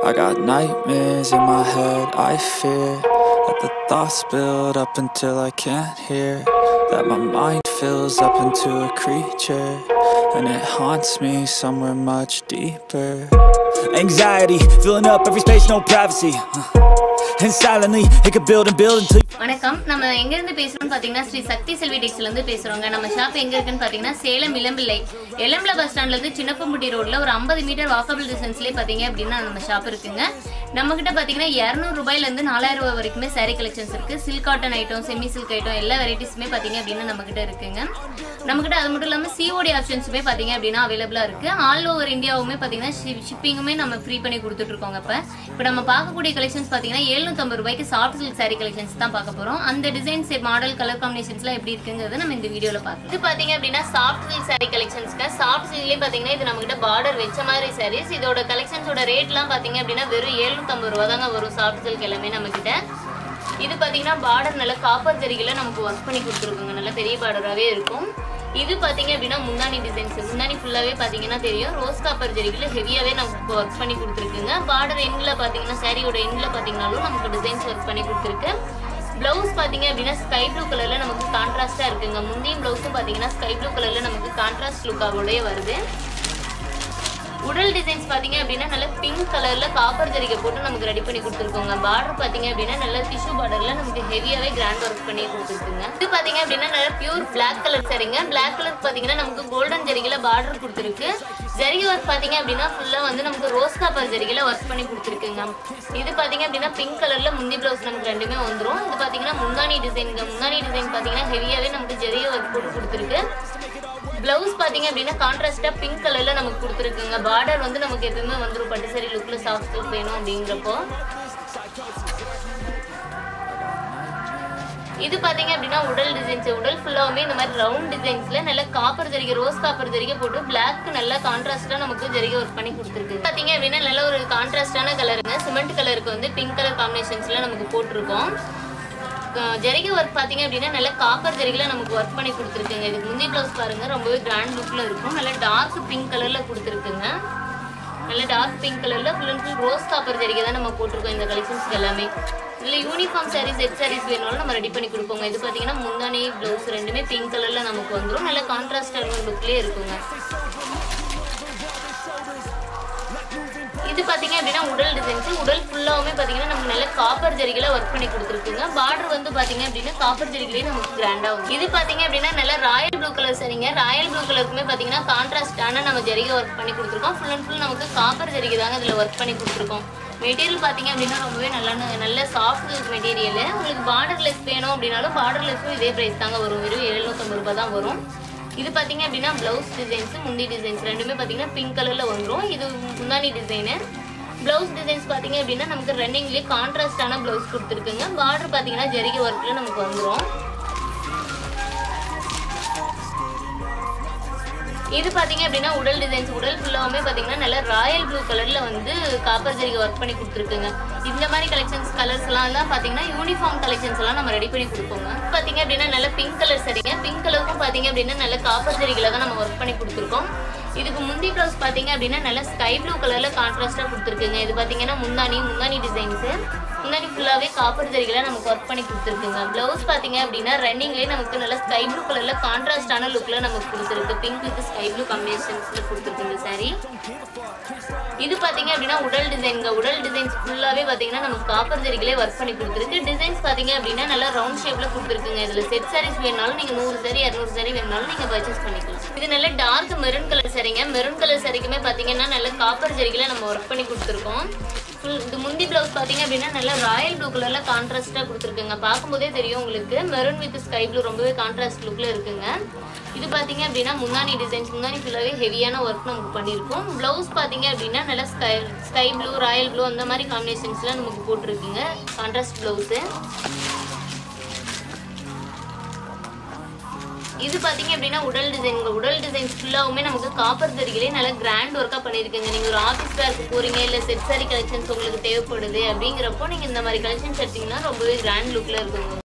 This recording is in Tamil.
I got nightmares in my head, I fear that the thoughts build up until I can't hear. That my mind fills up into a creature, and it haunts me somewhere much deeper. Anxiety filling up every space, no privacy. And silently, it could build and build until. வணக்கம் நம்ம எங்க இருந்து பேசுறோம்னு பாத்தீங்கன்னா ஸ்ரீ சக்தி செல்வி டெக்ஸ்ல இருந்து பேசுறோங்க நம்ம ஷாப் எங்க இருக்குன்னு பாத்தீங்கன்னா சேலம் இளம்பிள்ளை எலம்பல பஸ் ஸ்டாண்ட்ல இருந்து சின்னப்பம்பட்டி ரோட்ல ஒரு 50 மீட்டர் வாக்கபிள் டிஸ்டன்ஸ்லயே பாத்தீங்க அப்படின்னா நம்ம ஷாப் இருக்குங்க நம்ம கிட்ட பாத்தீங்கன்னா 200 ரூபாயில இருந்து நாலாயிரம் ரூபாய் வரைக்குமே saree கலெக்ஷன்ஸ் இருக்கு silk cotton item semi silk item எல்லா வெரைட்டிஸுமே பாத்தீங்க அப்படின்னா நம்ம கிட்ட இருக்குங்க நம்ம கிட்ட அது மட்டும் இல்லாம சிஓடி ஆப்ஷன்ஸுமே பாத்தீங்க அப்படின்னா அவைலபிளா இருக்கு ஆல் ஓவர் இந்தியாவுமே பாத்தீங்கன்னா ஷிப்பிங்குமே நம்ம ஃப்ரீ பண்ணி கொடுத்துட்டு இருக்கோங்க இப்ப இப்போ நம்ம பார்க்கக்கூடிய கலெக்ஷன்ஸ் பாத்தீங்கன்னா 750 ரூபாய்க்கு சாஃப்ட் சில்க் saree கலெக்ஷன்ஸ் தான் பார்க்க போறோம் அந்த டிசைன்ஸ் மாடல் கலர் காம்பினேஷன்ஸ்லாம் எப்படி இருக்குங்கிறத நம்ம இந்த வீடியோல பார்க்கலாம் இது பாத்தீங்க அப்படின்னா சாஃப்ட் சில்க் saree கலெக்ஷன்ஸ்க்கு சாஃப்ட் சில்க்லயே பாத்தீங்கன்னா இது நம்ம கிட்ட பார்டர் வெச்ச மாதிரி sarees இதோட கலெக்ஷன்ஸோட ரேட்லாம் பாத்தீங்க அப்படின்னா வெறும் 750 ரூபா தாங்க வரும் சாஃப்ட் சில்க் எல்லாமே நம்ம கிட்ட இது பாத்தீங்கன்னா பார்டர் நல்ல காப்பர் ஜரிகைல நமக்கு ஒர்க் பண்ணி கொடுத்துருக்கோங்க நல்ல பெரிய பார்டராகவே இருக்கும் இது பாத்தீங்க அப்படின்னா முந்தானி டிசைன்ஸ் முந்தானி ஃபுல்லாவே பாத்தீங்கன்னா தெரியும் ரோஸ் காப்பர் ஜரிகைல ஹெவியாவே நமக்கு ஒர்க் பண்ணி கொடுத்துருக்குங்க பார்டர் எண்ட்ல பாத்தீங்கன்னா சாரியோட எண்ட்ல பாத்தீங்கன்னாலும் நமக்கு டிசைன்ஸ் ஒர்க் பண்ணி கொடுத்துருக்கு பிளவுஸ் பாத்தீங்க அப்படின்னா ஸ்கை ப்ளூ கலர்ல நமக்கு கான்ட்ராஸ்டா இருக்குங்க முந்தையும் பிளவுஸும் பாத்தீங்கன்னா ஸ்கை ப்ளூ கலர்ல நமக்கு கான்ட்ராஸ்ட் லுக்காவோடய வருது உடல் டிசைன்ஸ் பாத்தீங்க அப்படின்னா நல்ல பிங்க் கலர்ல காப்பர் ஜரிகை போட்டு நமக்கு ரெடி பண்ணி கொடுத்துருக்கோங்க பார்டர் பாத்தீங்க அப்படின்னா நல்ல டிஷ்யூ பார்டர்ல நமக்கு ஹெவியாவே கிராண்ட் ஒர்க் பண்ணி கொடுத்துருக்குங்க இது பாத்தீங்க அப்படின்னா நல்ல பியூர் பிளாக் கலர் சரிங்க பிளாக் கலர் பாத்தீங்கன்னா நமக்கு கோல்டன் ஜரிகைல பார்டர் கொடுத்துருக்கு ஜரிகை ஒர்க் பாத்தீங்க அப்படின்னா ஃபுல்லா வந்து நமக்கு ரோஸ் காப்பர் ஜரிகைல ஒர்க் பண்ணி கொடுத்துருக்குங்க இது பாத்தீங்க அப்படின்னா பிங்க் கலர்ல முந்தி பிளவுஸ் நமக்கு ரெண்டுமே வந்துரும் இது பாத்தீங்கன்னா முந்தானி டிசைனுங்க முந்தானி டிசைன் பாத்தீங்கன்னா ஹெவியாவே நமக்கு ஜரிகை ஒர்க் போட்டு கொடுத்துருக்கு பிளவுஸ் பாத்தீங்க அப்படின்னா கான்ட்ராஸ்டா பிங்க் கலர்ல நமக்கு கொடுத்துருக்குங்க பார்டர் வந்து நமக்கு எப்பவுமே வந்துரும் பட்டு சரி லுக்ல சாஃப்ட் சில்க் வேணும் அப்படிங்கிறப்போ இது பாத்தீங்க அப்படின்னா உடல் டிசைன்ஸ் உடல் ஃபுல்லாவுமே இந்த மாதிரி ரவுண்ட் டிசைன்ஸ்ல நல்ல காப்பர் ஜரிகை ரோஸ் காப்பர் ஜரிகை போட்டு பிளாக் நல்ல கான்ட்ராஸ்டா நமக்கு ஜரிகை ஒர்க் பண்ணி கொடுத்துருக்கு பாத்தீங்க அப்படின்னா நல்ல ஒரு கான்ட்ராஸ்டான கலருங்க சிமெண்ட் கலருக்கு வந்து பிங்க் கலர் காம்பினேஷன்ஸ்ல நமக்கு போட்டிருக்கோம் அஹ் ஜரிகை ஒர்க் பாத்தீங்க அப்படின்னா நல்ல காப்பர் ஜரிகைல நமக்கு ஒர்க் பண்ணி கொடுத்துருக்குங்க இதுக்கு முந்தி ப்ளவுஸ் பாருங்க ரொம்பவே கிராண்ட் லுக்ல இருக்கும் நல்ல டார்க் பிங்க் கலர்ல கொடுத்துருக்குங்க நல்ல டார்க் பிங்க் கலர்ல full and full rose copper ஜரிகை தான் நம்ம போட்டிருக்கோம் இந்த கலெக்ஷன்ஸ்க்கு எல்லாமே இதுல யூனிஃபார்ம் சாரீஸ் செட் சாரீஸ் வேணாலும் நம்ம ரெடி பண்ணி கொடுப்போங்க இது பாத்தீங்கன்னா முந்தானி ப்ளவுஸ் ரெண்டுமே பிங்க் கலர்ல நமக்கு வந்துரும் நல்ல கான்ட்ராஸ்டான லுக்லயே இருக்குங்க இது பாத்தீங்க அப்படின்னா உடல் டிசைன்ஸ் உடல் ஃபுல்லாவுமே பாத்தீங்கன்னா நமக்கு நல்ல காப்பர் ஜரிகைல ஒர்க் பண்ணி கொடுத்துருக்குங்க பார்டர் வந்து பாத்தீங்க அப்படின்னா காப்பர் ஜரிகைலே நமக்கு கிராண்டா வரும் இது பாத்தீங்க அப்படின்னா நல்ல ராயல் ப்ளூ கலர் சரிங்க ராயல் ப்ளூ கலருக்குமே பாத்தீங்கன்னா கான்ட்ராஸ்டான நம்ம ஜரிகை ஒர்க் பண்ணி கொடுத்துருக்கோம் ஃபுல் அண்ட் ஃபுல் நமக்கு காப்பர் ஜரிகை தாங்க இதுல ஒர்க் பண்ணி கொடுத்துருக்கோம் மெட்டீரியல் பாத்தீங்க அப்படின்னா ரொம்பவே நல்ல நல்ல சாஃப்ட் மெட்டீரியல் உங்களுக்கு பார்டர் லெஸ் வேணும் அப்படின்னாலும் பார்டர் லெஸ்ஸும் இதே பிரைஸ் தாங்க வரும் வெறும் எழுநூத்தம்பது ரூபாய் தான் வரும் இது பாத்தீங்க அப்படின்னா பிளவுஸ் டிசைன்ஸ் முந்தி டிசைன்ஸ் ரெண்டுமே பாத்தீங்கன்னா பிங்க் கலர்ல வந்துரும் இது முந்தானி டிசைனு பிளவுஸ் டிசைன்ஸ் பாத்தீங்க அப்படின்னா நமக்கு ரன்னிங்லயே கான்ட்ராஸ்டான பிளவுஸ் கொடுத்துருக்குங்க பார்டர் பாத்தீங்கன்னா ஜரிகை ஒர்க்ல நமக்கு வந்துரும் இது பாத்தீங்க அப்படின்னா உடல் டிசைன்ஸ் உடல் ஃபுல்லாவுமே பாத்தீங்கன்னா நல்ல ராயல் ப்ளூ கலர்ல வந்து காப்பர் ஜரிகை ஒர்க் பண்ணி கொடுத்துருக்குங்க இந்த மாதிரி கலெக்ஷன்ஸ் கலர்ஸ் எல்லாம் தான் பாத்தீங்கன்னா யூனிஃபார்ம் கலெக்ஷன்ஸ் எல்லாம் நம்ம ரெடி பண்ணி கொடுப்போங்க பாத்தீங்க அப்படின்னா நல்ல பிங்க் கலர் சரிங்க பிங்க் கலருக்கும் பாத்தீங்க அப்படின்னா நல்ல காப்பர் ஜரிகைல தான் நம்ம ஒர்க் பண்ணி கொடுத்துருக்கோம் இதுக்கு முந்தி ப்ளவுஸ் பாத்தீங்க அப்படின்னா நல்ல ஸ்கை ப்ளூ கலர்ல கான்ட்ராஸ்டா கொடுத்துருக்குங்க இது பாத்தீங்கன்னா முந்தானி முந்தானி டிசைன்ஸ் முந்தானி ஃபுல்லாவே காப்பர் ஜரிகைல நமக்கு ஒர்க் பண்ணி கொடுத்துருக்குங்க பிளவுஸ் பாத்தீங்க அப்படின்னா ரன்னிங்லயே நமக்கு நல்ல ஸ்கை ப்ளூ கலர்ல கான்ட்ராஸ்டான லுக்ல நமக்கு கொடுத்துருக்கு பிங்க் வித் ஸ்கை ப்ளூ காம்பினேஷன்ஸ்ல கொடுத்துருக்கு இந்த saree இது பாத்தீங்க அப்படின்னா உடல் டிசைன்ங்க உடல் டிசைன்ஸ் ஃபுல்லாவே பாத்தீங்கன்னா நமக்கு காப்பர் ஜரிகளே ஒர்க் பண்ணி கொடுத்துருக்கு டிசைன்ஸ் பாத்தீங்க அப்படின்னா நல்லா ரவுண்ட் ஷேப்ல கொடுத்துருக்குங்க இதுல செட் சாரீஸ் வேணாலும் நீங்க நூறு சாரி இரநூறு சாரி வேணாலும் நீங்க பர்ச்சேஸ் பண்ணிக்கலாம் இது நல்ல டார்க் மெரூன் கலர் சரிங்க மெரூன் கலர் சரிக்குமே பாத்தீங்கன்னா நல்ல காப்பர் ஜரிகைல நம்ம ஒர்க் பண்ணி கொடுத்துருக்கோம் ஃபுல் இது முந்தி பிளவுஸ் பாத்தீங்க அப்படின்னா நல்ல ராயல் ப்ளூ கலர்ல கான்ட்ராஸ்டா கொடுத்துருக்குங்க பார்க்கும்போதே தெரியும் உங்களுக்கு மெரூன் வித் ஸ்கை ப்ளூ ரொம்பவே கான்ட்ராஸ்ட் லுக்ல இருக்குங்க இது பாத்தீங்க அப்படின்னா முந்தானி டிசைன்ஸ் முந்தானி ஃபுல்லாவே ஹெவியான ஒர்க் நமக்கு பண்ணியிருக்கோம் பிளவுஸ் பாத்தீங்க அப்படின்னா நல்ல sky sky blue royal blue அந்த மாதிரி காம்பினேஷன்ஸ்லாம் நமக்கு போட்டிருக்குங்க கான்ட்ராஸ்ட் பிளவுஸு இது பாத்தீங்க அப்படின்னா உடல் டிசைன் உடல் டிசைன்ஸ் ஃபுல்லாவுமே நமக்கு காப்பர் ஜரிகையிலே நல்ல கிராண்ட் ஒர்க்கா பண்ணிருக்கீங்க நீங்க ஒரு ஆபீஸ் வேர்க்கு போறீங்க இல்ல செட் சாரி கலெக்ஷன்ஸ் உங்களுக்கு தேவைப்படுது அப்படிங்கிறப்போ நீங்க இந்த மாதிரி கலெக்ஷன்ஸ் எடுத்தீங்கன்னா ரொம்பவே கிராண்ட் லுக்ல இருக்குங்க